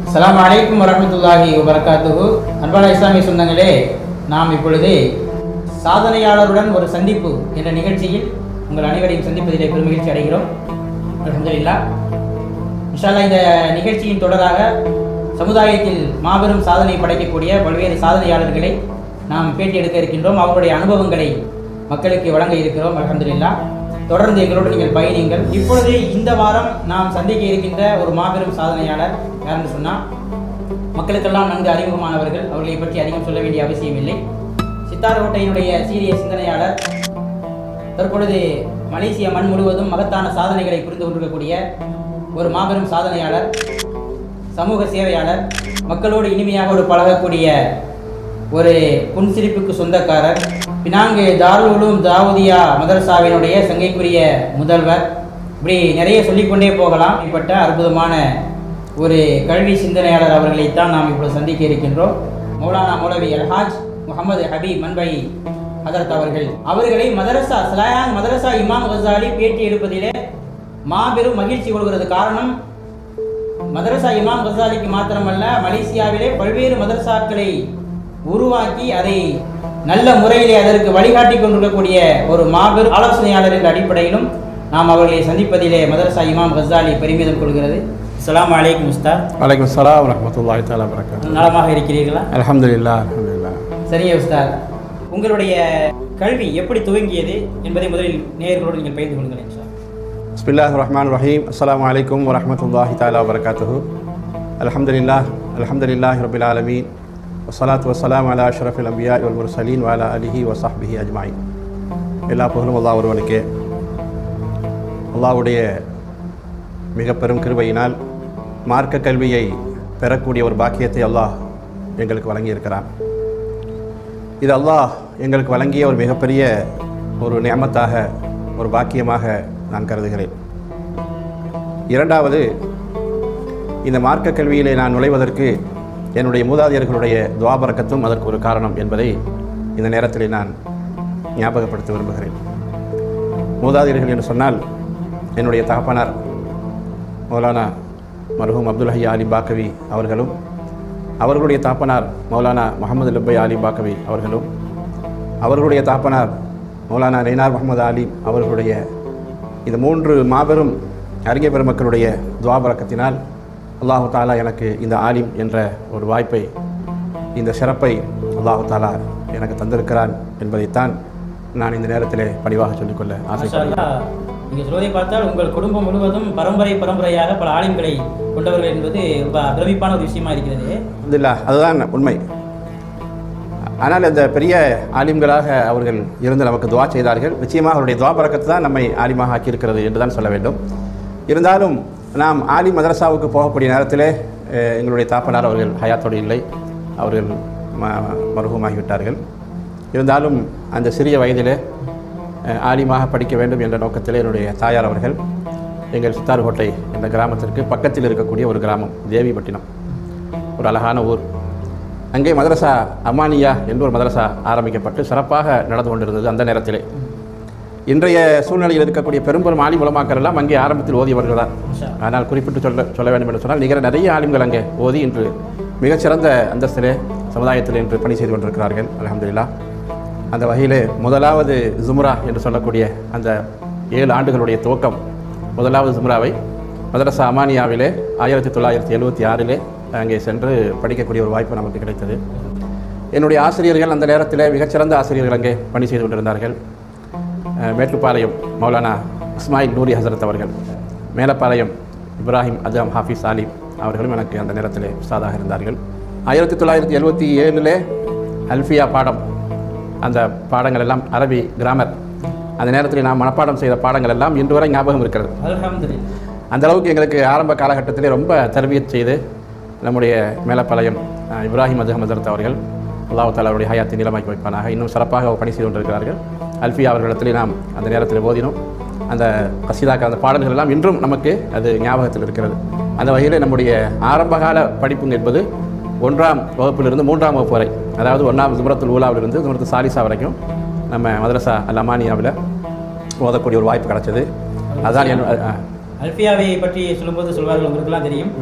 அஸ்ஸலாமு அலைக்கும் வரஹ்மத்துல்லாஹி வபரகாத்துஹு அன்பான இஸ்லாமிய சொந்தங்களே நாம் இப்பொழுது சாதனையாளருடன் ஒரு சந்திப்பு என்ற நிகழ்ச்சியில் உங்கள் அனைவரையும் சந்திப்பதிலே பெருமகிழ்ச்சி அடைகிறோம் அல்ஹம்துலில்லாஹ் இன்ஷால்லா இந்த நிகழ்ச்சியின் தொடராக சமுதாயத்தில் மாபெரும் சாதனை படைக்கக்கூடிய பல்வேறு சாதனையாளர்களை நாம் பேட்டி எடுக்க இருக்கின்றோம் அவர்களுடைய அனுபவங்களை மக்களுக்கு வழங்க இருக்கிறோம் அல்ஹம்துலில்லாஹ் தொடர்ந்து எங்களோடு நீங்கள் பயணியுங்கள் இப்பொழுது இந்த வாரம் நாம் சந்திக்க இருக்கின்ற ஒரு மாபெரும் சாதனையாளர் யாருன்னு சொன்னால் மக்களுக்கெல்லாம் நன்கு அறிமுகமானவர்கள் அவர்களை பற்றி அதிகம் சொல்ல வேண்டிய அவசியம் இல்லை சித்தார்கோட்டையினுடைய சீரிய சிந்தனையாளர் தற்பொழுது மலேசிய மண் முழுவதும் மகத்தான சாதனைகளை புரிந்து கொண்டிருக்கக்கூடிய ஒரு மாபெரும் சாதனையாளர் சமூக சேவையாளர் மக்களோடு இனிமையாக ஒரு பழகக்கூடிய ஒரு புன்சிரிப்புக்கு சொந்தக்காரர் பினாங்கு தாருல் உலூம் தாவூதியா மதரசாவினுடைய சங்கைக்குரிய முதல்வர் இப்படி நிறைய சொல்லிக்கொண்டே போகலாம் இப்படிப்பட்ட அற்புதமான ஒரு கல்வி சிந்தனையாளர் அவர்களைத்தான் நாம் இப்பொழுது சந்திக்க இருக்கின்றோம் மௌலானா மௌலவி அல்ஹாஜ் முகமது ஹபீப் மன்பை ஹதரத் அவர்கள் அவர்களை மதரசா சலாயான் மதரசா இமாம் கசாலி பேட்டி எடுப்பதிலே மாபெரும் மகிழ்ச்சி கொள்கிறது காரணம் மதரசா இமாம் கசாலிக்கு மாத்திரமல்ல மலேசியாவிலே பல்வேறு மதரசாக்களை உருவாக்கி அதை நல்ல முறையிலே அதற்கு வழிகாட்டி கொண்டிருக்கக்கூடிய ஒரு மாபெரும் ஆலோசனையாளர் என்ற அடிப்படையிலும் நாம் அவர்களை சந்திப்பதிலே மதரசா இமாம் கசாலி பெருமிதம் கொள்கிறது அஸ்ஸலாமு அலைக்கும் உஸ்தாத் வலைக்கம் சலாம் வரமத்துல்லாஹி தாலா வரகாத்து நலமாக இருக்கிறீர்களா அல்ஹம்துலில்லா அல்ஹம்துலில்லா சரிங்க உஸ்தாத் உங்களுடைய கல்வி எப்படி துவங்கியது என்பதை முதலில் நேயர்களோடு நீங்கள் பகிர்ந்து கொள்ளுங்கள் இன்ஷா அல்லாஹ். பிஸ்மில்லாஹ் ரஹ்மான் ரஹீம் அஸ்ஸலாமு அலைக்கும் வரஹ்மத்துல்லாஹி தாலா வரகாத்துஹு அல்ஹம்துலில்லாஹ் அல்ஹம்துலில்லாஹி ரபில் ஆலமீன் வஸ்ஸலாத்து வஸ்ஸலாம் அலா அஷ்ரஃபில் அம்பியா வல் முர்சலீன் வாலா அலிஹி வசஹ்பிஹி அஜ்மாயின் எல்லா புகழும் அல்லாஹ் ஒருவனுக்கே அல்லாஹ்வுடைய மிக பெரும் கிருபையினால் மார்க்க கல்வியை பெறக்கூடிய ஒரு பாக்கியத்தை அல்லாஹ் எங்களுக்கு வழங்கியிருக்கிறான் இது அல்லாஹ் எங்களுக்கு வழங்கிய ஒரு மிகப்பெரிய ஒரு நியமத்தாக ஒரு பாக்கியமாக நான் கருதுகிறேன் இரண்டாவது இந்த மார்க்க கல்வியிலே நான் நுழைவதற்கு என்னுடைய மூதாதையர்களுடைய துவாபரக்கத்தும் அதற்கு ஒரு காரணம் என்பதை இந்த நேரத்தில் நான் ஞாபகப்படுத்த விரும்புகிறேன் மூதாதையர்கள் என்று சொன்னால் என்னுடைய தகப்பனார் மௌலானா மருகும் அப்துல் ஹையா அலி பாக்கவி அவர்களும் அவர்களுடைய தாப்பனார் மௌலானா முகமது லுப்பை அலி பாக்கவி அவர்களும் அவர்களுடைய தாப்பனார் மௌலானா ரெய்னார் முகமது அலி அவர்களுடைய இந்த மூன்று மாபெரும் அறிஞர் பெருமக்களுடைய துவாபரக்கத்தினால் அல்லாஹு தாலா எனக்கு இந்த ஆலிம் என்ற ஒரு வாய்ப்பை இந்த சிறப்பை அல்லாஹு தாலா எனக்கு தந்திருக்கிறான் என்பதைத்தான் நான் இந்த நேரத்திலே பணிவாக சொல்லிக்கொள்ள மாஷா ஆசைப்படுகிறேன் அல்லாஹ். நீங்க சொல்வதை பார்த்தால் உங்கள் குடும்பம் முழுவதும் பரம்பரை பரம்பரையாக பல ஆலிம்களை கொண்டவர்கள் என்பது ரொம்ப பிரமிப்பான ஒரு விஷயமா இருக்கிறது இல்லை அதுதான் உண்மை ஆனால் அந்த பெரிய ஆலிம்களாக அவர்கள் இருந்து நமக்கு துவா செய்தார்கள் நிச்சயமாக அவருடைய துவா பறக்கத்து தான் நம்மை ஆலிமாக ஆக்கியிருக்கிறது என்று தான் சொல்ல வேண்டும் இருந்தாலும் நாம் ஆலிம் மதரசாவுக்கு போகக்கூடிய நேரத்திலே அஹ், எங்களுடைய தாப்பனார் அவர்கள் ஹயாத்தோடு இல்லை அவர்கள் ம மருகமாகிவிட்டார்கள் இருந்தாலும் அந்த சிறிய வயதிலே அஹ், ஆலிமாக படிக்க வேண்டும் என்ற நோக்கத்திலே என்னுடைய தாயார் அவர்கள் எங்கள் சித்தார்கோட்டை என்ற கிராமத்திற்கு பக்கத்தில் இருக்கக்கூடிய ஒரு கிராமம் தேவிப்பட்டினம் ஒரு அழகான ஊர் அங்கே மதரசா அமானியா என்று ஒரு மதரசா ஆரம்பிக்கப்பட்டு சிறப்பாக நடந்து கொண்டிருந்தது அந்த நேரத்திலே இன்றைய சூழ்நிலையில் இருக்கக்கூடிய பெரும்பெரும் ஆலிம் உலமாக்கள் எல்லாம் அங்கே ஆரம்பத்தில் ஓதியவர்கள் தான் மாஷா. ஆனால் குறிப்பிட்டு சொல்ல சொல்ல வேண்டும் என்று சொன்னால் நிகர நிறைய ஆலிம்கள் அங்கே ஓதி இன்று மிகச்சிறந்த அந்தஸ்திலே சமுதாயத்தில் இன்று பணி செய்து கொண்டிருக்கிறார்கள் அல்ஹம்துலில்லாஹ் அந்த வகையிலே முதலாவது ஜும்ரா என்று சொல்லக்கூடிய அந்த ஏழு ஆண்டுகளுடைய துவக்கம் முதலாவது ஜும்ராவை மதரசா அமானியாவிலே ஆயிரத்தி தொள்ளாயிரத்தி எழுபத்தி ஆறிலே அங்கே சென்று படிக்கக்கூடிய ஒரு வாய்ப்பு நமக்கு கிடைத்தது என்னுடைய ஆசிரியர்கள் அந்த நேரத்தில் மிகச்சிறந்த ஆசிரியர்கள் அங்கே பணி செய்து கொண்டிருந்தார்கள் அஹ், மேட்டுப்பாளையம் மௌலானா இஸ்மாயில் நூரி ஹசரத் அவர்கள் மேலப்பாளையம் இப்ராஹிம் அஜாம் ஹாஃபிஸ் ஆலிம் அவர்களும் எனக்கு அந்த நேரத்தில் உஸ்தாதாக இருந்தார்கள் ஆயிரத்தி தொள்ளாயிரத்தி எழுபத்தி ஏழிலே அல்ஃபியா பாடம் அந்த பாடங்கள் எல்லாம் அரபி கிராமர் அந்த நேரத்தில் நாம் மனப்பாடம் செய்த பாடங்கள் எல்லாம் இன்று வரை ஞாபகம் இருக்கிறது அல்ஹம்துலில்லாஹ் அந்த அளவுக்கு எங்களுக்கு ஆரம்ப காலகட்டத்திலே ரொம்ப தர்பியத் செய்து நம்முடைய மேலப்பாளையம் அஹ், இப்ராஹிம் அஜஹம் ஹசரத் அவர்கள் அல்லாஹ் தாலா அவருடைய ஹயாத்தை நிலமாக்கி வைப்பானாக இன்னும் சிறப்பாக பணி செய்து கொண்டிருக்கிறார்கள் அல்ஃபியா அவர்களிடத்திலே நாம் அந்த நேரத்தில் ஓதினோம் அந்த கசிதாக்கள் அந்த பாடல்கள் எல்லாம் இன்றும் நமக்கு அது ஞாபகத்தில் இருக்கிறது அந்த வகையில் நம்முடைய ஆரம்பகால படிப்பு என்பது ஒன்றாம் வகுப்பிலிருந்து மூன்றாம் வகுப்பு வரை அதாவது ஒன்றாம் ஜுமரத்துல் ஊலாவிலிருந்து ஜுமரத்து சாலிசா வரைக்கும் நம்ம மதரசா அல் அமானியாவில் ஓதக்கூடிய ஒரு வாய்ப்பு கிடைச்சது அதான் என் அஹ், அல்ஃபியாவை பற்றி சொல்லும்போது சொல்வார்கள் உங்களுக்கெல்லாம் தெரியும்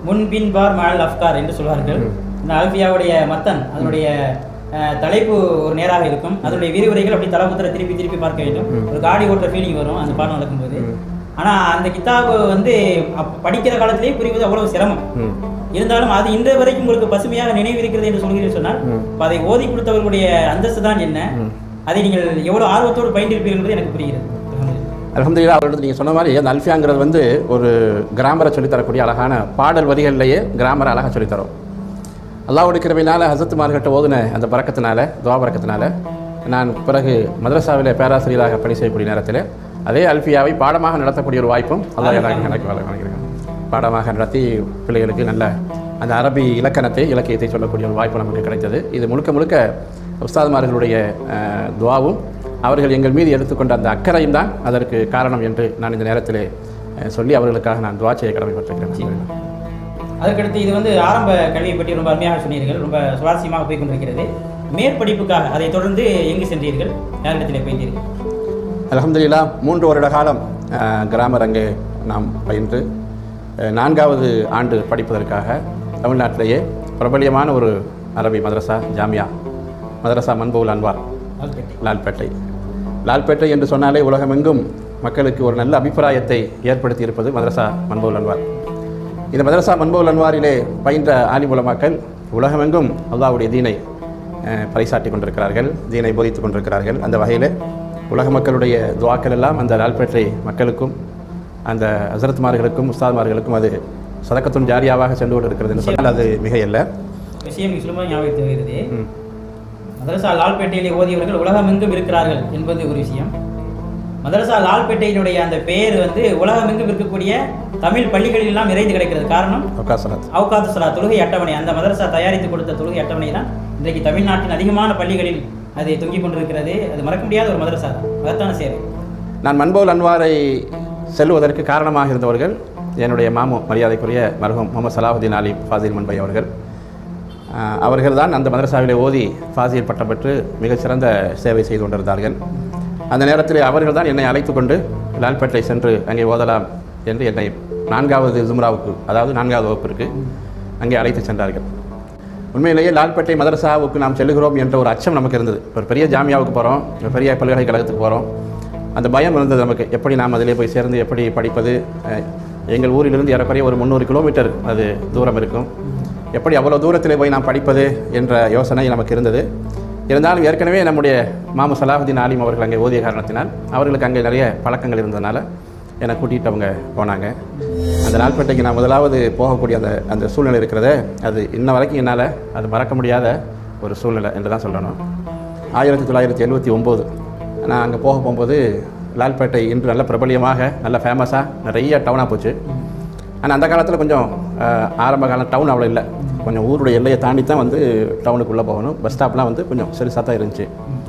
முன்பின் பார் மால் அஃப்கார் என்று சொல்வார்கள் இந்த அல்பியாவுடைய மத்தன் அதனுடைய அஹ், தலைப்பு ஒரு நேராக இருக்கும் அதனுடைய விரிவுரைகள் அப்படி தலபுத்திர திருப்பி திருப்பி பார்க்க வேண்டும் ஒரு காடி ஓட்டுற ஃபீலிங் வரும் அந்த பாடம் நடக்கும்போது ஆனா அந்த கிதாபு வந்து அப்ப படிக்கிற காலத்திலேயே புரிவது அவ்வளவு சிரமம் ம் இருந்தாலும் அது இன்று வரைக்கும் உங்களுக்கு பசுமையாக நினைவிருக்கிறது என்று சொல்கிறீர்கள் சொன்னால் அப்ப அதை ஓதி கொடுத்தவர்களுடைய அந்தஸ்து தான் என்ன அதை நீங்கள் எவ்வளவு ஆர்வத்தோடு பயின்றிருப்பீர்கள் என்பது எனக்கு புரிகிறது அல்ஹம்துலில்லாஹ் அவர்கள் நீங்கள் சொன்ன மாதிரி அந்த அல்ஃபியாங்கிறது வந்து ஒரு கிராமரை சொல்லித்தரக்கூடிய அழகான பாடல் வரிகள்லேயே கிராமரை அழகாக சொல்லித்தரும் அல்லாஹ்வுடைய கிருபையினால ஹசத்துமார்கிட்ட ஓதுன அந்த பறக்கத்தினால துவா பறக்கத்தினால நான் பிறகு மதரசாவிலே பேராசிரியராக பணி செய்யக்கூடிய நேரத்தில் அதே அல்ஃபியாவை பாடமாக நடத்தக்கூடிய ஒரு வாய்ப்பும் அல்லாஹ் எனக்கு எனக்கு வழங்க- வழங்கியிருக்கான் பாடமாக நடத்தி பிள்ளைகளுக்கு நல்ல அந்த அரபி இலக்கணத்தை இலக்கியத்தை சொல்லக்கூடிய ஒரு வாய்ப்பு நமக்கு கிடைத்தது இது முழுக்க முழுக்க உஸ்தாதுமார்களுடைய அஹ், துவாவும் அவர்கள் எங்கள் மீது எடுத்துக்கொண்ட அந்த அக்கறையும் தான் அதற்கு காரணம் என்று நான் இந்த நேரத்தில் அஹ், சொல்லி அவர்களுக்காக நான் துவா செய்ய கடமைப்பட்டிருக்கிறேன் அதுக்கடுத்து இது வந்து ஆரம்ப கல்வியை பற்றி ரொம்ப அருமையாக சொன்னீர்கள் ரொம்ப சுவாரஸ்யமாக போய் கொண்டிருக்கிறது மேற்படிப்புக்காக அதை தொடர்ந்து எங்கு சென்றீர்கள் யாரிடத்திலே பயின்றீர்கள் அல்ஹம்துலில்லா மூன்று வருட காலம் அஹ், கிராமர் அங்கே நாம் பயின்று அஹ், நான்காவது ஆண்டு படிப்பதற்காக தமிழ்நாட்டிலேயே பிரபலியமான ஒரு அரபி மதரசா ஜாமியா மதரசா மன்பவுல் அன்வார் லால்பேட்டை லால்பேட்டை லால்பேட்டை என்று சொன்னாலே உலகமெங்கும் மக்களுக்கு ஒரு நல்ல அபிப்பிராயத்தை ஏற்படுத்தி இருப்பது மதரசா மன்பவுல் அன்வார் இந்த மதரசா மன்பவுல் அன்வாரிலே பயின்ற ஆலிம் உலமாக்கள் உலகமெங்கும் அல்லாஹ்வுடைய தீனை அஹ், பறைசாற்றி கொண்டிருக்கிறார்கள் தீனை போதித்துக் கொண்டிருக்கிறார்கள் அந்த வகையில் உலக மக்களுடைய துவாக்கள் எல்லாம் அந்த லால்பேட்டை மக்களுக்கும் அந்த ஹசரத்மார்களுக்கும் உஸ்தாத்மார்களுக்கும் அது சதக்கத்துன் ஜாரியாவாக சென்று கொண்டு இருக்கிறது என்று சொன்னால் அது மிகையல்ல விஷயம் நீ சுலபமாக ஞாபகத்தில் வருகிறது ம். மதரசா லால்பேட்டையிலே ஓதியவர்கள் உலகமெங்கும் இருக்கிறார்கள் என்பது ஒரு விஷயம் மதரசா லால்பேட்டையினுடைய அந்த பெயர் வந்து உலகமெங்கும் இருக்கக்கூடிய தமிழ் பள்ளிகளில் எல்லாம் நிறைந்து கிடைக்கிறது காரணம் அவகாசனாத் அவுகாத்து சலா தொழுகை அட்டவணை அந்த மதரசா தயாரித்து கொடுத்த தொழுகை அட்டவணை தான் இன்றைக்கு தமிழ்நாட்டின் அதிகமான பள்ளிகளில் அது தொங்கிக் கொண்டிருக்கிறது அது மறக்க முடியாத ஒரு மதரசா தான் மகத்தான சேவை நான் மன்போல் அன்வாரை செல்வதற்கு காரணமாக இருந்தவர்கள் என்னுடைய மாமு மரியாதைக்குரிய மருகம் முகமது சலாஹுதீன் அலி ஃபாசில் முன்பை அவர்கள் ஆஹ், அவர்கள்தான் அந்த மதரசாவிலே ஓதி ஃபாசில் பட்டம் பெற்று மிகச்சிறந்த சேவை செய்து கொண்டிருந்தார்கள் அந்த நேரத்தில் அவர்கள் தான் என்னை அழைத்து கொண்டு லால்பேட்டை சென்று அங்கே ஓதலாம் என்று என்னை நான்காவது ஜும்ராவுக்கு அதாவது நான்காவது வகுப்பிற்கு அங்கே அழைத்து சென்றார்கள் உண்மையிலேயே லால்பேட்டை மதரசாவுக்கு நாம் செல்லுகிறோம் என்ற ஒரு அச்சம் நமக்கு இருந்தது ஒரு பெரிய ஜாமியாவுக்கு போகிறோம் ஒரு பெரிய பல்கலைக்கழகத்துக்கு போகிறோம் அந்த பயம் இருந்தது நமக்கு எப்படி நாம் அதிலே போய் சேர்ந்து எப்படி படிப்பது அஹ், எங்கள் ஊரிலிருந்து ஏறக்குறைய ஒரு முந்நூறு கிலோமீட்டர் அது தூரம் இருக்கும் எப்படி அவ்வளோ தூரத்தில் போய் நாம் படிப்பது என்ற யோசனை நமக்கு இருந்தது இருந்தாலும் ஏற்கனவே நம்முடைய மாமு சலாஹுதீன் ஆலிம் அவர்கள் அங்கே ஓதிய காரணத்தினால் அவர்களுக்கு அங்கே நிறைய பழக்கங்கள் இருந்ததுனால என்னை கூட்டிகிட்டு அவங்க போனாங்க அந்த நாள்பேட்டைக்கு நான் முதலாவது போகக்கூடிய அந்த அந்த சூழ்நிலை இருக்கிறதே அது இன்ன வரைக்கும் என்னால் அது மறக்க முடியாத ஒரு சூழ்நிலை என்று தான் சொல்லணும் ஆயிரத்தி தொள்ளாயிரத்தி எழுபத்தி ஒம்பது நான் அங்கே போக போகும்போது லால்பேட்டை இன்று நல்ல பிரபலியமாக நல்ல ஃபேமஸாக நிறைய டவுனாக போச்சு ஆனால் அந்த காலத்தில் கொஞ்சம் அஹ், ஆரம்ப காலம் டவுன் அவ்வளோ இல்லை கொஞ்சம் ஊருடைய எல்லையை தாண்டி தான் வந்து டவுனுக்குள்ளே போகணும் பஸ் ஸ்டாப்லாம் வந்து கொஞ்சம் சிறுசாக தான் இருந்துச்சு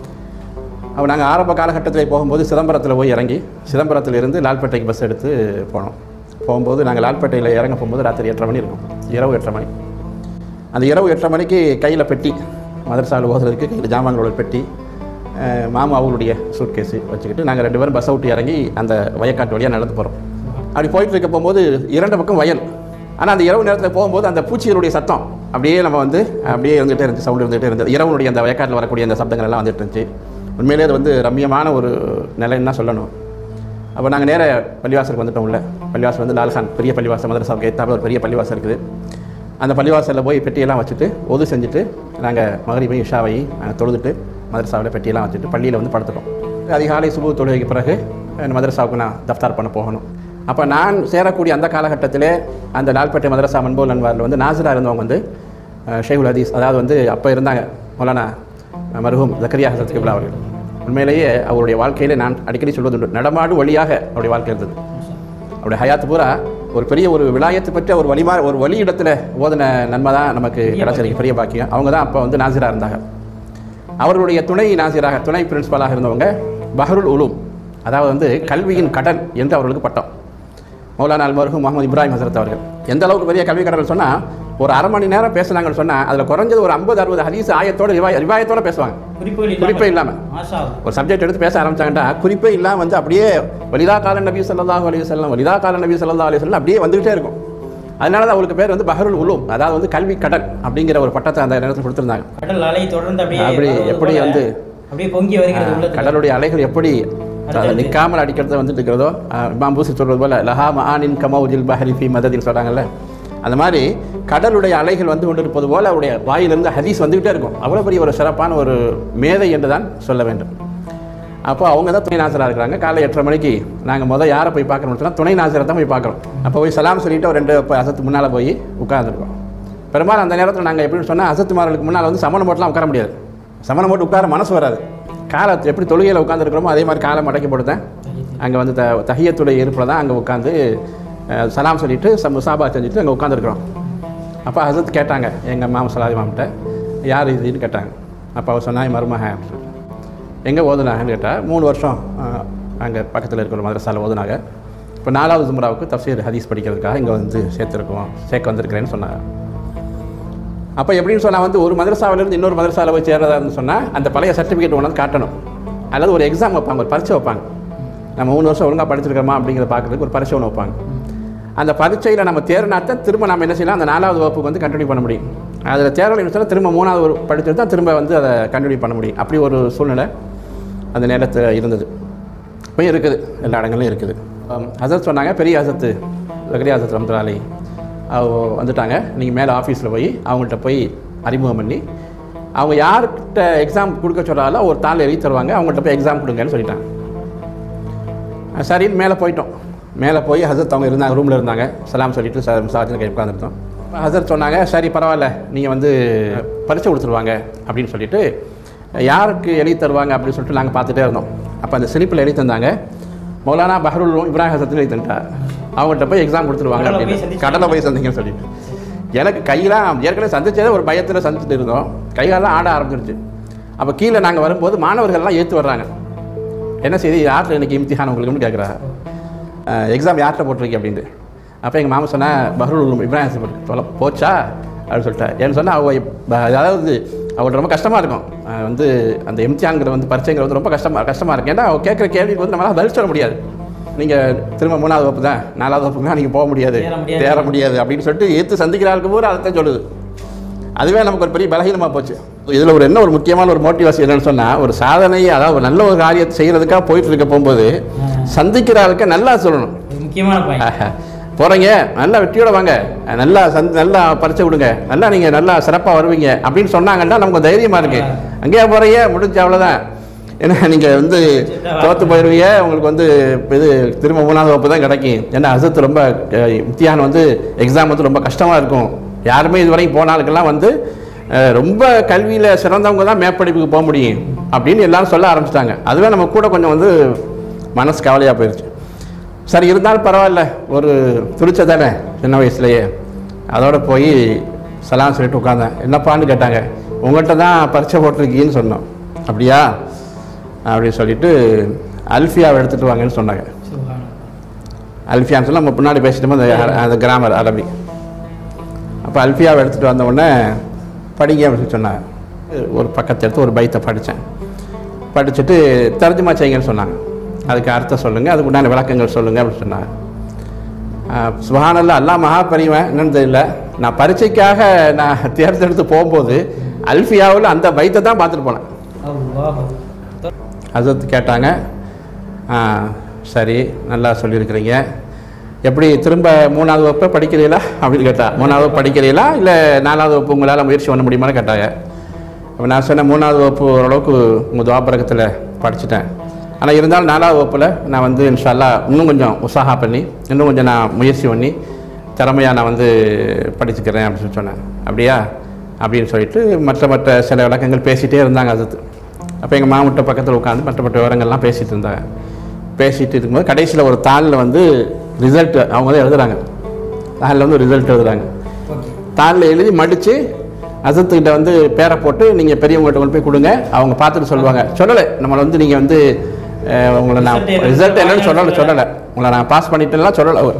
அப்போ நாங்கள் ஆரம்ப காலகட்டத்தில் போகும்போது சிதம்பரத்தில் போய் இறங்கி சிதம்பரத்தில் இருந்து லால்பேட்டைக்கு பஸ் எடுத்து போனோம் போகும்போது நாங்கள் லால்பேட்டையில் இறங்க போகும்போது ராத்திரி எட்டரை மணி இருக்கும் இரவு எட்டரை மணி அந்த இரவு எட்டரை மணிக்கு கையில் பெட்டி மதரசாவில் ஓதுறதுக்கு கையில் ஜாமான்களோட பெட்டி அஹ், மாமா அவங்களுடைய சூட்கேஸு வச்சுக்கிட்டு நாங்கள் ரெண்டு பேரும் பஸ்ஸை விட்டு இறங்கி அந்த வயக்காட்டு வழியாக நடந்து போகிறோம் அப்படி போயிட்டு இருக்க போகும்போது இரண்டு பக்கம் வயல் ஆனால் அந்த இரவு நேரத்தில் போகும்போது அந்த பூச்சிகளுடைய சத்தம் அப்படியே நம்ம வந்து அப்படியே இருந்துகிட்டே இருந்துச்சு சவுண்ட் இருந்துகிட்டே இருந்தது இரவுனுடைய அந்த வயக்காட்டில் வரக்கூடிய அந்த சப்தங்கள் எல்லாம் வந்துட்டு இருந்துச்சு உண்மையிலேயே அது வந்து ரம்மியமான ஒரு நிலைன்னு தான் சொல்லணும் அப்போ நாங்கள் நேர பள்ளிவாசலுக்கு வந்துட்டோம் உள்ள பள்ளிவாசல் வந்து லால்கான் பெரிய பள்ளிவாசல் மதரசாவுக்கு ஏற்றாப்புல ஒரு பெரிய பள்ளிவாசல் இருக்குது அந்த பள்ளிவாசலில் போய் பெட்டியெல்லாம் வச்சுட்டு ஒது செஞ்சுட்டு நாங்கள் மகரிபை இஷாவை நாங்கள் தொழுதுட்டு மதரசாவில் பெட்டியெல்லாம் வச்சுட்டு பள்ளியில் வந்து படுத்துட்டோம் அதிகாலை சுபு தொழுகைக்கு பிறகு அஹ், மதரசாவுக்கு நான் தஃப்தார் பண்ண போகணும் அப்போ நான் சேரக்கூடிய அந்த காலகட்டத்திலே அந்த லால்பேட்டை மதரசா மன்போல் அன்வாரில் வந்து நாசிரா இருந்தவங்க வந்து அஹ், ஷேகுல் ஹதீஸ் அதாவது வந்து அப்போ இருந்தாங்க மௌலானா மருகும் ஜக்கரியா ஹசரத் கிப்லா அவர்கள் உண்மையிலேயே அவருடைய வாழ்க்கையிலே நான் அடிக்கடி சொல்வதுண்டு நடமாடு வழியாக அவருடைய வாழ்க்கை இருந்தது அவருடைய ஹயாத்து பூரா ஒரு பெரிய ஒரு விலாயத்து பெற்ற ஒரு வழிமா ஒரு வழி இடத்துல ஓதின நன்மை தான் நமக்கு கிடைச்சிருக்கு பெரிய பாக்கியம் அவங்க தான் அப்போ வந்து நாசிராக இருந்தாங்க அவர்களுடைய துணை நாசிராக துணை பிரின்சிபலாக இருந்தவங்க பஹருல் உலூம் அதாவது வந்து கல்வியின் கடன் என்று அவர்களுக்கு பட்டம் மௌலானா அல் மருகும் முகமது இப்ராஹிம் ஹசரத் அவர்கள் எந்த அளவுக்கு பெரிய கல்வி கடல் சொன்னால் ஒரு அரை மணி நேரம் பேசுனாங்கன்னு சொன்னால் அதில் குறைஞ்சது ஒரு ஐம்பது அறுபது ஹதீஸ் ஆயத்தோட ரிவாய ரிவாயத்தோட பேசுவாங்க குறிப்புகள் குறிப்பே இல்லாமல் மாஷா அல்லாஹ். ஒரு சப்ஜெக்ட் எடுத்து பேச ஆரம்பிச்சாங்கன்னா குறிப்பே இல்லாமல் வந்து அப்படியே வலிதா கால நபி ஸல்லல்லாஹு அலைஹி வஸல்லம் வலிதா கால நபி ஸல்லல்லாஹு அலைஹி வஸல்லம் அப்படியே வந்துகிட்டே இருக்கும் அதனால தான் அவங்களுக்கு பேர் வந்து பஹருல் உலூம் அதாவது வந்து கல்வி கடல் அப்படிங்கிற ஒரு பட்டத்தை அந்த நேரத்தில் கொடுத்துருந்தாங்க கடல் அலை தொடர்ந்து அப்படியே அப்படி வருவது எப்படி போல வந்து அப்படியே பொங்கி வருகிறது உள்ளத்துல கடலுடைய அலைகள் எப்படி அடுத்தடுத்து. நிற்காமல் அடிக்கிறது வந்துட்டு இருக்கிறதோ அஹ், இமாம் பூசி சொல்றது போல லஹா மஆனின் கமௌஜில் பஹரி ஃபி மததின்னு சொல்கிறாங்கல்ல அந்த மாதிரி கடலுடைய அலைகள் வந்து கொண்டு இருப்பது போல அவருடைய வாயிலிருந்து ஹதீஸ் வந்துகிட்டே இருக்கும் அவ்வளோ பெரிய ஒரு சிறப்பான ஒரு மேதை என்று தான் சொல்ல வேண்டும் அப்போ அவங்க தான் துணை நாசராக இருக்கிறாங்க காலை எட்டரை மணிக்கு நாங்கள் முதல் யாரை போய் பார்க்கணும்னு சொன்னால் துணை நாசரை தான் போய் பார்க்குறோம் அப்போ போய் சலாம் சொல்லிட்டு ஒரு ரெண்டு ப- அசத்து முன்னால் போய் உட்காந்துருக்கோம் பெரும்பாலும் அந்த நேரத்தில் நாங்கள் எப்படின்னு சொன்னால் அசத்துமார்களுக்கு முன்னால் வந்து சமணம் போட்டுலாம் உட்கார முடியாது சமணம் போட்டு உட்கார மனசு வராது காலை எப்படி தொழுகையில் உட்காந்துருக்கிறோமோ அதே மாதிரி காலை மடக்கி போட்டுதான் அங்கே வந்து த தஹியத்துடைய இருப்பில் தான் அங்கே உட்காந்து அஹ், சலாம் சொல்லிட்டு ச முசாபா செஞ்சுட்டு அங்கே உட்காந்துருக்குறோம் அப்போ ஹசரத் கேட்டாங்க எங்கள் மாமா சலாதி மாமிட்ட யார் இதுன்னு கேட்டாங்க அப்போ அவர் சொன்னா மருமக அப்படின்னு சொல்லிட்டு எங்கே ஓதுனாங்கன்னு கேட்டால் மூணு வருஷம் அங்கே பக்கத்தில் இருக்கிற மதரசாவில் ஓதுனாங்க இப்போ நாலாவது ஜும்ராவுக்கு தஃசீர் ஹதீஸ் படிக்கிறதுக்காக இங்கே வந்து சேர்த்துருக்கோம் சேர்க்க வந்திருக்கிறேன்னு சொன்னாங்க அப்போ எப்படின்னு சொன்னால் வந்து ஒரு மதரசாவிலேருந்து இன்னொரு மதரசாவில் போய் சேர்றதா இருந்து சொன்னால் அந்த பழைய சர்டிஃபிகேட் ஒன்று காட்டணும் அல்லது ஒரு எக்ஸாம் வைப்பாங்க ஒரு பரீட்சை வைப்பாங்க நம்ம மூணு வருஷம் ஒழுங்காக படிச்சிருக்கோமா அப்படிங்கிறத பார்க்குறதுக்கு ஒரு பரீட்சை ஒன்று வைப்பாங்க அந்த பரீட்சையில் நம்ம தேர்னாத்தான் திரும்ப நம்ம என்ன செய்யலாம் அந்த நாலாவது வகுப்புக்கு வந்து கண்டினியூ பண்ண முடியும் அதில் தேர்தல் சொன்னால் திரும்ப மூணாவது ஒரு படிச்சுட்டு தான் திரும்ப வந்து அதை கண்டினியூ பண்ண முடியும் அப்படி ஒரு சூழ்நிலை அந்த நேரத்தில் இருந்தது இப்போயும் இருக்குது எல்லா இடங்கள்லையும் இருக்குது அம், ஹசரத் சொன்னாங்க பெரிய ஹசரத்து ஜக்கரியா ஹசரத் ரம்துலாலி அவங்க வந்துட்டாங்க நீங்கள் மேலே ஆஃபீஸில் போய் அவங்கள்ட்ட போய் அறிமுகம் பண்ணி அவங்க யார்கிட்ட எக்ஸாம் கொடுக்க சொல்கிறாலோ ஒரு தாள் எழுதி தருவாங்க அவங்கள்ட்ட போய் எக்ஸாம் கொடுங்கன்னு சொல்லிட்டாங்க அஹ் சரின்னு மேலே போயிட்டோம் மேலே போய் ஹசரத் அவங்க இருந்தாங்க ரூமில் இருந்தாங்க சலாம் சொல்லிட்டு ச சாஜன் கை உட்காந்துருந்தோம் ஹசரத் சொன்னாங்க சரி பரவாயில்ல நீங்கள் வந்து பரிசை கொடுத்துருவாங்க அப்படின்னு சொல்லிட்டு யாருக்கு எழுதி தருவாங்க அப்படின்னு சொல்லிட்டு நாங்கள் பார்த்துட்டே இருந்தோம் அப்போ அந்த சிலிப்பில் எழுதி தந்தாங்க மௌலானா பஹருல் இப்ராஹிம் ஹசரத்தில் எழுதி தந்துட்டா அவங்கள்ட்ட போய் எக்ஸாம் கொடுத்துருவாங்க கடலை போய் அப்படின்னு சந்திச்சு- கடலை போய் சந்திங்கன்னு சொல்லிட்டு எனக்கு கையெல்லாம் ஏற்கனவே சந்திச்சதே ஒரு பயத்தில் சந்திச்சுட்டு இருந்தோம் கைகாலெல்லாம் ஆட ஆரம்பிச்சிருச்சு அப்போ கீழே நாங்கள் வரும்போது மாணவர்கள்லாம் ஏற்று வர்றாங்க என்ன செய்தி யார்கிட்ட எனக்கு இம்திஹான் உங்களுக்குன்னு கேட்குறா எக்ஸாம் யார்கிட்ட போட்டிருக்கீங்க அப்படின்ட்டு அப்போ எங்கள் மாமா சொன்னா பஹ்ருல் உலூம் இப்ராஹிம் ஹசன் போட்டு சொல்ல போச்சா அப்படின்னு சொல்லிட்டா ஏன்னு சொன்னால் அவ இப்ப- அதாவது அவளுக்கு ரொம்ப கஷ்டமாக இருக்கும் அஹ் வந்து அந்த எம்திஹான்கிற வந்து பரீட்சைங்கிறது வந்து ரொம்ப கஷ்டமாக கஷ்டமாக இருக்கும் ஏன்னா அவள் கேட்குற கேள்விக்கு வந்து நம்மளால் பதில் சொல்ல முடியாது நீங்கள் திரும்ப மூணாவது வகுப்பு தான் நாலாவது வகுப்புக்கு நீங்கள் போக முடியாது தேற முடியாது. தேற முடியாது அப்படின்னு சொல்லிட்டு ஏற்று சந்திக்கிறாருக்கு பூரா அதை தான் சொல்லுது அதுவே நமக்கு ஒரு பெரிய பலகீனமாக போச்சு இதில் ஒரு என்ன ஒரு முக்கியமான ஒரு மோட்டிவேஷன் என்னன்னு சொன்னால் ஒரு சாதனை அதாவது ஒரு நல்ல ஒரு காரியத்தை செய்கிறதுக்காக போயிட்டு இருக்க போகும்போது சந்திக்கிற ஆளுக்கு நல்லா சொல்லணும் இது முக்கியமான பாயிண்ட் போகிறீங்க நல்லா வெற்றியோட வாங்க நல்லா சந்த் நல்லா பரிச்சை கொடுங்க நல்லா நீங்கள் நல்லா சிறப்பாக வருவீங்க அப்படின்னு சொன்னாங்கன்னா நமக்கு தைரியமாக இருக்கு அங்கேயே போகிறீங்க முடிஞ்ச அவ்வளோதான் ஏன்னா நீங்கள் வந்து தோற்று போயிடுவீங்க உங்களுக்கு வந்து இது திரும்ப மூணாவது வகுப்பு தான் கிடைக்கும் ஏன்னா அசத்து ரொம்ப அஹ், இம்திஹான் வந்து எக்ஸாம் வந்து ரொம்ப கஷ்டமாக இருக்கும் யாருமே இது வரைக்கும் போன ஆளுக்கெல்லாம் வந்து அஹ், ரொம்ப கல்வியில் சிறந்தவங்க தான் மேற்படிப்புக்கு போக முடியும் அப்படின்னு எல்லாரும் சொல்ல ஆரம்பிச்சிட்டாங்க அதுவே நம்ம கூட கொஞ்சம் வந்து மனசு கவலையாக போயிடுச்சு சரி இருந்தாலும் பரவாயில்ல ஒரு துணிச்ச தானே சின்ன வயசுலயே அதோட போய் சலாம் சொல்லிட்டு உட்காந்தேன் என்னப்பான்னு கேட்டாங்க உங்கள்கிட்ட தான் பரீட்சை போட்டிருக்கீங்கன்னு சொன்னோம் அப்படியா அப்படின்னு சொல்லிட்டு அல்ஃபியாவை எடுத்துகிட்டு வாங்கன்னு சொன்னாங்க அல்ஃபியான்னு சொல்லி நம்ம பின்னாடி பேசிட்டோம் அந்த அந்த கிராமர் அரபி அப்போ அல்ஃபியாவை எடுத்துகிட்டு வந்த உடனே படிங்க அப்படின்னு சொல்லி சொன்னாங்க ஒரு பக்கத்தை எடுத்து ஒரு பைத்தை படித்தேன் படிச்சுட்டு தர்ஜுமா செய்யுங்கன்னு சொன்னாங்க அதுக்கு அர்த்தம் சொல்லுங்கள் அதுக்கு உண்டான விளக்கங்கள் சொல்லுங்கள் அப்படின்னு சொன்னாங்க சுபஹானல்லா அல்லாஹ் மகா பெரியவன் என்னன்னு தெரியல நான் பரீட்சைக்காக நான் தேர்ந்தெடுத்து போகும்போது அல்ஃபியாவில் அந்த பைத்தை தான் பார்த்துட்டு போனேன் அல்லாஹ் ஹசரத் கேட்டாங்க "ஆ, சரி நல்லா சொல்லியிருக்கிறீங்க எப்படி திரும்ப மூணாவது வகுப்பு படிக்கிறீங்களா அப்படின்னு கேட்டா மூணாவது வகுப்பு படிக்கிறீங்களா இல்லை நாலாவது வகுப்பு உங்களால் முயற்சி பண்ண முடியுமான்னு கேட்டாங்க அப்போ நான் சொன்னேன் மூணாவது வகுப்பு ஓரளவுக்கு உங்கள் துவாபரகத்தில் படிச்சுட்டேன் ஆனால் இருந்தாலும் நாலாவது வகுப்பில் நான் வந்து இன்ஷால்லா இன்னும் கொஞ்சம் உற்சாகா பண்ணி இன்னும் கொஞ்சம் நான் முயற்சி பண்ணி திறமையாக நான் வந்து படிச்சுக்கிறேன் அப்படின்னு சொல்லி சொன்னேன் அப்படியா அப்படின்னு சொல்லிட்டு மற்ற மற்ற சில விளக்கங்கள் பேசிகிட்டே இருந்தாங்க அது அப்போ எங்கள் மாமட்ட பக்கத்தில் உட்காந்து மற்ற மற்ற விவரங்கள்லாம் பேசிகிட்டு இருந்தாங்க பேசிகிட்டு இருக்கும்போது கடைசியில் ஒரு தாளில் வந்து ரிசல்ட் அவங்க தான் எழுதுறாங்க தாளில் வந்து ரிசல்ட் எழுதுறாங்க ஓகே தாளில் எழுதி மடித்து அசத்துக்கிட்ட வந்து பேரை போட்டு நீங்கள் பெரியவங்கள்ட்ட கொண்டு போய் கொடுங்க அவங்க பார்த்துட்டு சொல்லுவாங்க சொல்லலை நம்மளை வந்து நீங்கள் வந்து அஹ், உங்களை நான் Result என்னன்னு ரிசல்ட் என்னன்னு சொல்லலை சொல்லலை. சொல்லலை உங்களை நான் பாஸ் பண்ணிட்டேன்லாம் சொல்லலை அவர்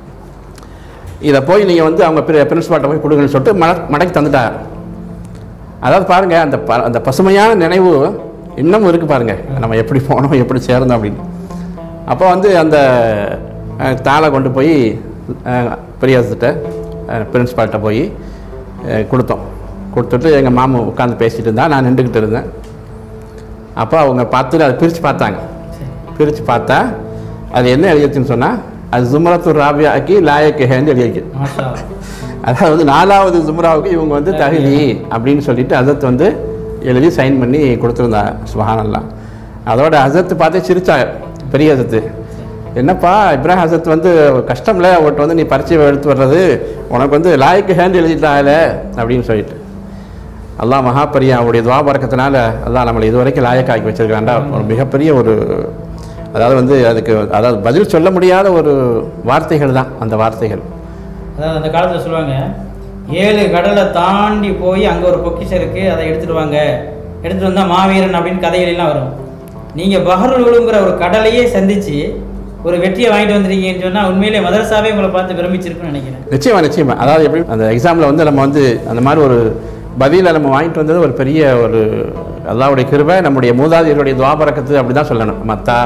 இதை போய் நீங்கள் வந்து அவங்க பிரின்சிபால்கிட்ட போய் கொடுங்கன்னு சொல்லிட்டு மட மடக்கி தந்துட்டாங்க அதாவது பாருங்க அந்த ப அந்த பசுமையான நினைவு இன்னமும் இருக்கு பாருங்க நம்ம எப்படி போனோம் எப்படி சேர்ந்தோம் அப்படின்னு அப்போ வந்து அந்த அஹ், தாளை கொண்டு போய் அஹ், பெரியாசிட்ட பிரின்ஸ்பால்கிட்ட போய் அஹ், கொடுத்தோம் கொடுத்துட்டு எங்கள் மாமா உட்காந்து பேசிகிட்டு இருந்தா நான் நின்றுக்கிட்டு இருந்தேன் அப்போ அவங்க பார்த்துட்டு அதை பிரித்து பார்த்தாங்க சரி பிரித்து பார்த்தா அது என்ன எழுதிச்சுன்னு சொன்னால் அது ஜுமரத்து ராபியாக்கி லாயக்கு ஹேந்து எழுதியிருக்கு மாஷா அதாவது வந்து நாலாவது ஜும்ராவுக்கு இவங்க வந்து தகுதி அப்படின்னு சொல்லிட்டு அசத் வந்து எழுதி சைன் பண்ணி கொடுத்துருந்தாங்க சுபஹானல்லாம் அதோட அசத்து பார்த்து சிரிச்சாங்க பெரிய அசத்து என்னப்பா இப்ராஹிம் அசத் வந்து கஷ்டம்ல அவர்கிட்ட வந்து நீ பரிச்சை எடுத்து வர்றது உனக்கு வந்து லாய்க்கு ஹேண்ட் எழுதிட்டால அப்படின்னு சொல்லிட்டு அல்லாஹ் மகாபரியா அவருடைய துவாபரக்கத்தினால அல்லாஹ் நம்மளை இதுவரைக்கும் லாயக்காக்கி வச்சிருக்காண்டா ஒரு மிகப்பெரிய ஒரு அதாவது வந்து அதுக்கு அதாவது பதில் சொல்ல முடியாத ஒரு வார்த்தைகள் தான் அந்த வார்த்தைகள் அதாவது அந்த காலத்தில் சொல்லுவாங்க ஏழு கடலை தாண்டி போய் அங்கே ஒரு பொக்கிஷம் இருக்குது அதை எடுத்துட்டு வாங்க எடுத்துட்டு வந்தால் மாவீரன் அப்படின்னு கதைகளெல்லாம் வரும் நீங்கள் பஹருல் உலுங்கிற ஒரு கடலையே சந்திச்சு ஒரு வெற்றியை வாங்கிட்டு வந்திருக்கீங்கன்னு சொன்னால் உண்மையிலே மதரசாவே உங்களை பார்த்து விரும்பிச்சிருக்குன்னு நினைக்கிறேன் நிச்சயமா நிச்சயமா அதாவது எப்படி அந்த எக்ஸாமில் வந்து நம்ம வந்து அந்த மாதிரி ஒரு பதிலை நம்ம வாங்கிட்டு வந்தது ஒரு பெரிய ஒரு அல்லாவுடைய கிருபை நம்முடைய மூதாதையருடைய துவாபரக்கத்து அப்படி தான் சொல்லணும் மத்தா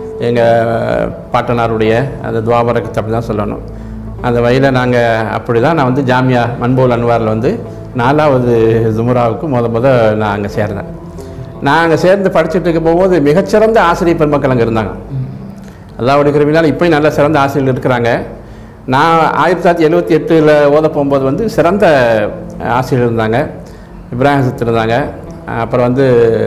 எங்கள் பாட்டனாருடைய அந்த துவாபரக்கத்து அப்படி தான் சொல்லணும் அந்த வகையில் நாங்கள் அப்படி தான் நான் வந்து ஜாமியா மன்போல் அன்வாரில் வந்து நாலாவது ஜுமுராவுக்கு முத முத நான் அங்கே சேர்ந்தேன் நான் அங்கே சேர்ந்து படிச்சுட்டு இருக்க போகும்போது மிகச்சிறந்த ஆசிரியர் பெருமக்கள் அங்கே இருந்தாங்க அல்லாவுடைய கிருபினால் இப்போயும் நல்ல சிறந்த ஆசிரியர்கள் இருக்கிறாங்க நான் ஆயிரத்தி தொள்ளாயிரத்தி எழுபத்தி எட்டில் ஓத போகும்போது வந்து சிறந்த ஆசிரியர் இருந்தாங்க இப்ராஹிம் சத் இருந்தாங்க அப்புறம் வந்து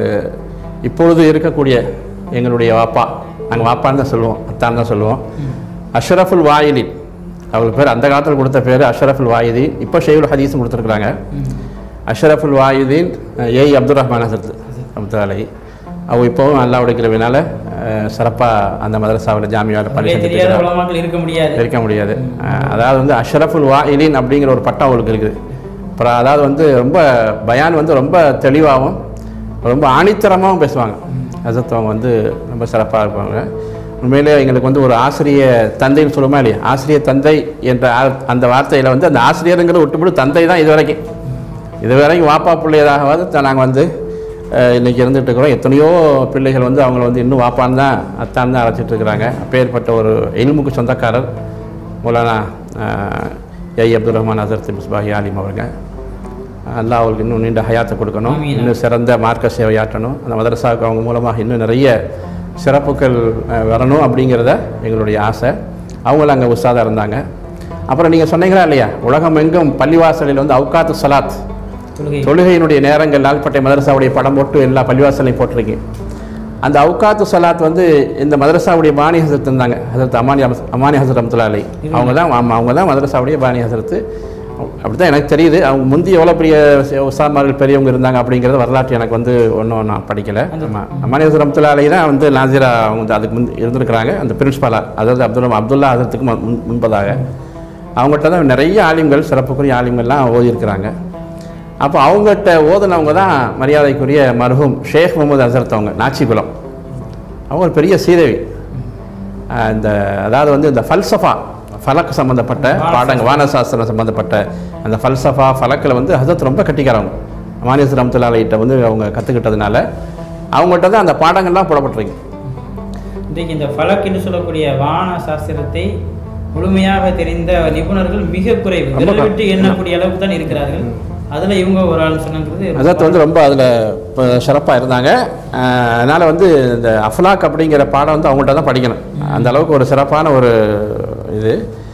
இப்பொழுது இருக்கக்கூடிய எங்களுடைய வாப்பா நாங்கள் வாப்பான்னு தான் சொல்லுவோம் அத்தான் தான் சொல்லுவோம் அஷ்ரஃபுல் வாயிலின் அவங்க பேர் அந்த காலத்தில் கொடுத்த பேர் அஷ்ரஃபுல் வாயிதீன் இப்போ ஷெய்குல் ஹதீஸும் கொடுத்துருக்குறாங்க அஷ்ரஃபுல் வாயிதீன் ஏய் அப்துல் ரஹ்மான் ஹசரத் அப்துல் அலை அவங்க இப்போவும் நல்லா உடைக்கிறதுனால சிறப்பாக அந்த மதரசாவில் ஜாமியாவில் பணி அவங்களே செஞ்சுட்டு தெரியாத இருக்கிறாங்க. உலமாக்கள் இருக்க முடியாது இருக்க முடியாது அஹ் அதாவது வந்து அஷ்ரஃபுல் வாயிலின் அப்படிங்கிற ஒரு பட்டம் அவங்களுக்கு இருக்குது அப்புறம் அதாவது வந்து ரொம்ப பயான் வந்து ரொம்ப தெளிவாகவும் ரொம்ப ஆணித்தரமாகவும் பேசுவாங்க ஹசரத் அவங்க வந்து ரொம்ப சிறப்பாக இருப்பாங்க உண்மையிலே எங்களுக்கு வந்து ஒரு ஆசிரிய தந்தைன்னு சொல்லுமா இல்லையா ஆசிரிய தந்தை என்ற ஆ- அந்த வார்த்தையில் வந்து அந்த ஆசிரியருங்கிற விட்டுவிட்டு தந்தை தான் இது வரைக்கும் இது வரைக்கும் வாப்பா பிள்ளையதாகவாது நாங்கள் வந்து அஹ், இன்னைக்கு இருந்துட்டு இருக்கிறோம் எத்தனையோ பிள்ளைகள் வந்து அவங்கள வந்து இன்னும் வாப்பான் தான் அத்தான் தான் அழைச்சிட்டு இருக்கிறாங்க அப்பேற்பட்ட ஒரு எல்முக்கு சொந்தக்காரர் மௌலானா அஹ், ஏ அப்துல் ரஹ்மான் அசரத் மிஸ்பாஹி ஆலிம் அவங்க அல்லாஹ் அவங்களுக்கு இன்னும் நீண்ட ஹயாத்தை கொடுக்கணும் ஆமீன். இன்னும் சிறந்த மார்க்க சேவையாற்றணும் அந்த மதரசாவுக்கு அவங்க மூலமாக இன்னும் நிறைய சிறப்புகள் அஹ், வரணும் அப்படிங்கிறத எங்களுடைய ஆசை அவங்களும் அங்கே உஸ்தாதாக இருந்தாங்க அப்புறம் நீங்கள் சொன்னீங்களா இல்லையா உலகம் எங்கும் பள்ளிவாசலில் வந்து அவுகாத்து சலாத் தொழுகை தொழுகையினுடைய நேரங்கள் லால்பட்டை மதரசாவுடைய படம் போட்டு எல்லா பள்ளிவாசலையும் போட்டிருக்கீங்க அந்த அவுகாத்து சலாத் வந்து இந்த மதரசாவுடைய பாணி ஹசரத் இருந்தாங்க ஹசரத் அமானி அமஸ்- அமானி ஹசரத் அம்துல்லா அலி அவங்க தான் ஆமாம் அவங்க தான் மதரசாவுடைய பாணி ஹசரத்து அப்படி தான் எனக்கு தெரியுது அவங்க முந்தி எவ்வளோ பெரிய உசாமார்கள் பெரியவங்க இருந்தாங்க அப்படிங்கிறது வரலாற்று எனக்கு வந்து ஒன்றும் நான் படிக்கலை ஆமாம் அமானி ஹசரத் அம்துல்லா அலி தான் வந்து நாசிரா அவங்க வந்து அதுக்கு முந்தி இருந்திருக்கிறாங்க அந்த பிரின்ஸ்பாலாக அதாவது அப்துல் அப்துல்லா ஹசரத்துக்கு முன் முன்- முன்பதாக அவங்ககிட்ட தான் நிறைய ஆலிம்கள் சிறப்புக்குரிய ஆலிம்கள்லாம் ஓதியிருக்கிறாங்க அப்போ அவங்ககிட்ட ஓதுனவங்க தான் மரியாதைக்குரிய மருகும் ஷேக் முகமது அசரத் அவங்க நாச்சிகுலம் அவங்க ஒரு பெரிய சீதேவி அஹ் இந்த அதாவது வந்து இந்த ஃபல்சஃபா ஃபலக் சம்மந்தப்பட்ட பாடங்கள் வானசாஸ்திரம் சம்மந்தப்பட்ட அந்த ஃபல்சஃபா ஃபலக்கில் வந்து ஹசரத் ரொம்ப கட்டிக்காரவங்க மானியஸ் ரம்துல்லாலிட்ட வந்து அவங்க கற்றுக்கிட்டதுனால அவங்ககிட்ட தான் அந்த பாடங்கள்லாம் போடப்பட்டிருக்கு இன்றைக்கு இந்த ஃபலக் என்று சொல்லக்கூடிய வான சாஸ்திரத்தை முழுமையாக தெரிந்த நிபுணர்கள் மிக குறைவு ரொம்ப விரல் விட்டு எண்ணக்கூடிய அளவுக்கு தான் இருக்கிறார்கள் அதுல இவங்க ஒரு ஆள் சொன்னது ஹசரத் வந்து ரொம்ப அதில் சிறப்பாக இருந்தாங்க அதனால் வந்து இந்த அஃப்லாக் அப்படிங்கிற பாடம் வந்து அவங்கள்ட்ட தான் படிக்கணும் அந்த அளவுக்கு ஒரு சிறப்பான ஒரு இது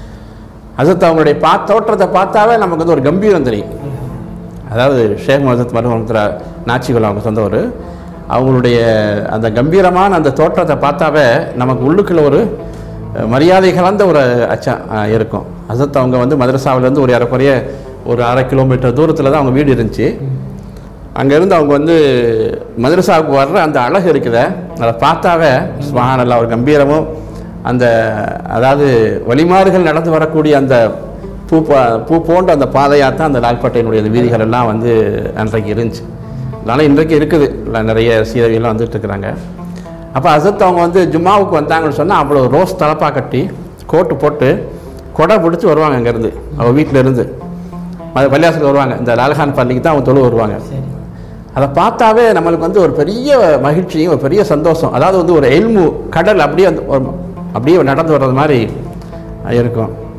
ஹசரத் அவங்களுடைய பா தோற்றத்தை பார்த்தாவே நமக்கு வந்து ஒரு கம்பீரம் தெரியும் அதாவது ஷேக் மஹத் மருமத்துல நாச்சிகுலம் அவங்க சொந்தவர் அவங்களுடைய அந்த கம்பீரமான அந்த தோற்றத்தை பார்த்தாவே நமக்கு உள்ளுக்குள்ள ஒரு அஹ், மரியாதை கலந்த ஒரு அச்சம் அஹ், இருக்கும் ஹசரத் அவங்க வந்து மதரசாவிலேருந்து ஒரு ஏறக்குறைய ஒரு அரை கிலோமீட்டர் தூரத்தில் தான் அவங்க வீடு இருந்துச்சு அங்கேருந்து அவங்க வந்து மதரசாவுக்கு வர்ற அந்த அழகு இருக்குதே அதை பார்த்தாவே சுபஹானல்லாஹ் ஒரு கம்பீரமும் அந்த அதாவது வழிமாறுகள் நடந்து வரக்கூடிய அந்த பூ பா- பூ போன்ற அந்த பாதையாக தான் அந்த லால்பேட்டையினுடைய அந்த வீதிகள் எல்லாம் வந்து அன்றைக்கு இருந்துச்சு அதனால் இன்றைக்கு இருக்குது இல்லை நிறைய சீதவியெல்லாம் வந்துட்டு இருக்கிறாங்க அப்போ அசத் அவங்க வந்து ஜும்மாவுக்கு வந்தாங்கன்னு சொன்னால் அவ்வளோ ரோஸ் தலப்பாக கட்டி கோட்டு போட்டு கொடை பிடிச்சி வருவாங்க அங்கேருந்து அவள் வீட்டில் இருந்து அது பள்ளியாசலுக்கு வருவாங்க இந்த லால்கான் பள்ளிக்கு தான் அவங்க தொழு வருவாங்க சரி அதை பார்த்தாவே நம்மளுக்கு வந்து ஒரு பெரிய மகிழ்ச்சியும் ஒரு பெரிய சந்தோஷம் அதாவது வந்து ஒரு எல்மு கடல் அப்படியே வந்து ஒரு அப்படியே நடந்து வர்றது மாதிரி இருக்கும்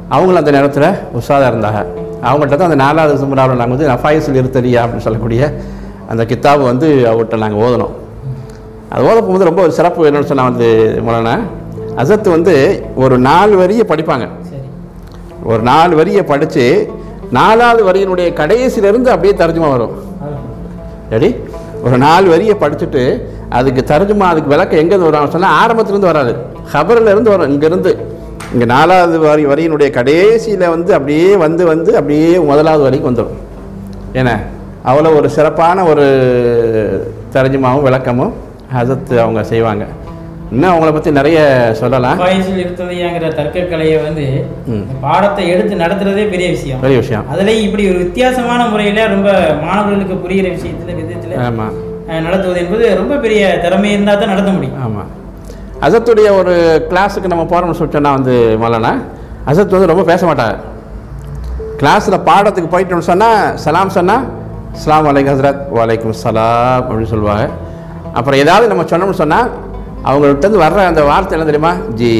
அவங்களும் அந்த நேரத்தில் உஷாராக இருந்தாங்க அவங்கள்ட்ட தான் அந்த நாலாவது சுமராவில் நாங்கள் வந்து நஃபாயிசுல் இருத்தரியா அப்படின்னு சொல்லக்கூடிய அந்த கித்தாபு வந்து அவர்கிட்ட நாங்கள் ஓதணும் அது ஓத போகும்போது ரொம்ப ஒரு சிறப்பு என்னன்னு சொன்னால் வந்து மூலனா அசத்து வந்து ஒரு நாலு வரியை படிப்பாங்க சரி ஒரு நாலு வரியை படித்து நாலாவது வரியினுடைய கடைசியிலேருந்து அப்படியே தர்ஜுமா வரும் சரி ஒரு நாலு வரியை படிச்சுட்டு அதுக்கு தர்ஜுமா அதுக்கு விளக்கம் எங்கேருந்து வரும் சொன்னால் ஆரம்பத்துலேருந்து வராது ஹபரில் இருந்து வரும் இங்கேருந்து இங்கே நாலாவது வரி வரியினுடைய கடைசியில் வந்து அப்படியே வந்து வந்து அப்படியே முதலாவது வரைக்கும் வந்துடும் ஏன்னா அவ்வளோ ஒரு சிறப்பான ஒரு தர்ஜுமாவும் விளக்கமும் ஹசத்து அவங்க செய்வாங்க இன்னும் அவங்கள பற்றி நிறைய சொல்லலாம் வாய்ஸில் இருந்ததையாங்கிற தர்க்கக்கலையை வந்து ம். இந்த பாடத்தை எடுத்து நடத்துறதே பெரிய விஷயம் பெரிய விஷயம் அதுலயும் இப்படி ஒரு வித்தியாசமான முறையில ரொம்ப மாணவர்களுக்கு புரிகிற விஷயத்துல விதத்துல ஆமாம் அஹ், நடத்துவது என்பது ரொம்ப பெரிய திறமை இருந்தா தான் நடத்த முடியும் ஆமாம் அசத்துடைய ஒரு கிளாஸுக்கு நம்ம போகிறோம்னு சொல்லிட்டோன்னா வந்து மலனா அசத் வந்து ரொம்ப பேச மாட்டாங்க கிளாஸில் பாடத்துக்கு போயிட்டோம்னு சொன்னால் சலாம் சொன்னால் அஸ்ஸலாமு அலைக்கும் ஹசரத் வலைக்கும் சலாம் அப்படின்னு சொல்லுவாங்க அப்புறம் ஏதாவது நம்ம சொன்னோம்னு சொன்னால் அவங்கள்ட்டேருந்து வர்ற அந்த வார்த்தை என்ன தெரியுமா ஜி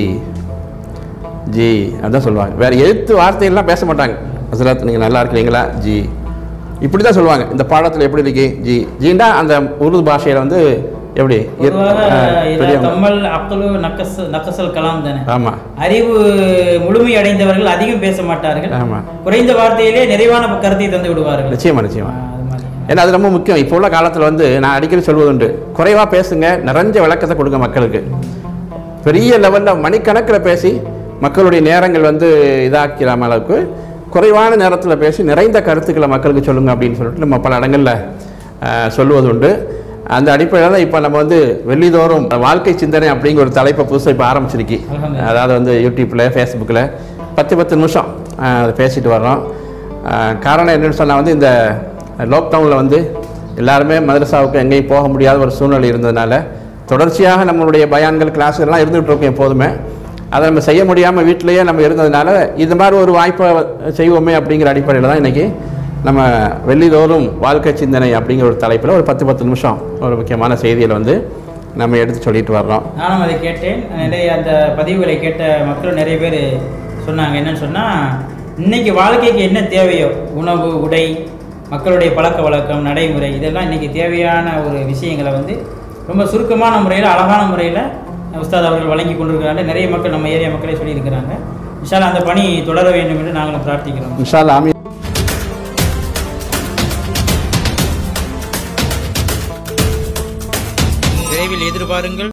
ஜி அதான் சொல்லுவாங்க வேறு எழுத்து வார்த்தையெல்லாம் பேச மாட்டாங்க ஹசரத் நீங்கள் நல்லா இருக்கிறீங்களா ஜி இப்படி தான் சொல்லுவாங்க இந்த பாடத்தில் எப்படி இருக்கு ஜி ஜின்னா அந்த உருது பாஷையில் வந்து எப்படி இர்- பொதுவாக ஆ, இதா பெரியவங்க. தம்மல் அப்துலு நக்கஸ் நக்கசல் கலாம் தானே ஆமாம் அறிவு முழுமை அடைந்தவர்கள் அதிகம் பேச மாட்டார்கள் ஆமாம் குறைந்த வார்த்தையிலே நிறைவான கருத்தை தந்து விடுவார்கள் நிச்சயமா நிச்சயமா ஆஹ், அது மாதிரி ஏன்னா அது ரொம்ப முக்கியம் இப்போ உள்ள காலத்தில் வந்து நான் அடிக்கடி சொல்வதுண்டு குறைவாக பேசுங்க நிறைஞ்ச விளக்கத்தை கொடுங்க மக்களுக்கு பெரிய லெவலில் மணிக்கணக்கில் பேசி மக்களுடைய நேரங்கள் வந்து இதாக்கிற அளவுக்கு குறைவான நேரத்தில் பேசி நிறைந்த கருத்துக்களை மக்களுக்கு சொல்லுங்க அப்படின்னு சொல்லிட்டு நம்ம பல இடங்களில் ஆஹ், சொல்லுவது உண்டு அந்த அடிப்படையில் தான் இப்போ நம்ம வந்து வெள்ளிதோறும் வாழ்க்கை சிந்தனை அப்படிங்கிற ஒரு தலைப்பை புதுசாக இப்போ ஆரம்பிச்சிருக்கி அல்ஹம்துலில்லாஹ். அதாவது வந்து யூடியூப்பில் ஃபேஸ்புக்கில் பத்து பத்து நிமிஷம் ஆஹ், அதை பேசிட்டு வர்றோம் ஆஹ், காரணம் என்னன்னு சொன்னால் வந்து இந்த லாக்டவுனில் வந்து எல்லாருமே மதரசாவுக்கு எங்கேயும் போக முடியாத ஒரு சூழ்நிலை இருந்ததுனால தொடர்ச்சியாக நம்மளுடைய பயான்கள் கிளாஸ்கள்லாம் இருந்துகிட்டு இருக்கோம் எப்போதுமே அதை நம்ம செய்ய முடியாமல் வீட்டிலேயே நம்ம இருந்ததுனால இது மாதிரி ஒரு வாய்ப்பை செய்வோமே அப்படிங்கிற அடிப்படையில் தான் இன்றைக்கி நம்ம வெள்ளிதோறும் வாழ்க்கை சிந்தனை அப்படிங்கிற ஒரு தலைப்பில் ஒரு பத்து பத்து நிமிஷம் ஒரு முக்கியமான செய்திகளை வந்து நம்ம எடுத்து சொல்லிட்டு வர்றோம் நானும் அதை கேட்டேன் நிறைய அந்த பதிவுகளை கேட்ட மக்கள் நிறைய பேர் சொன்னாங்க என்னன்னு சொன்னால் இன்னைக்கு வாழ்க்கைக்கு என்ன தேவையோ உணவு உடை மக்களுடைய பழக்க வழக்கம் நடைமுறை இதெல்லாம் இன்னைக்கு தேவையான ஒரு விஷயங்களை வந்து ரொம்ப சுருக்கமான முறையில் அழகான முறையில் உஸ்தாத் அவர்கள் வழங்கி கொண்டிருக்கிறாங்க நிறைய மக்கள் நம்ம ஏரியா மக்களே சொல்லியிருக்கிறாங்க விஷால் அந்த பணி தொடர வேண்டும் என்று நாங்களும் பிரார்த்திக்கிறோம் இன்ஷா அல்லாஹ் ஆமீன் விரைவில் எதிர்பாருங்கள்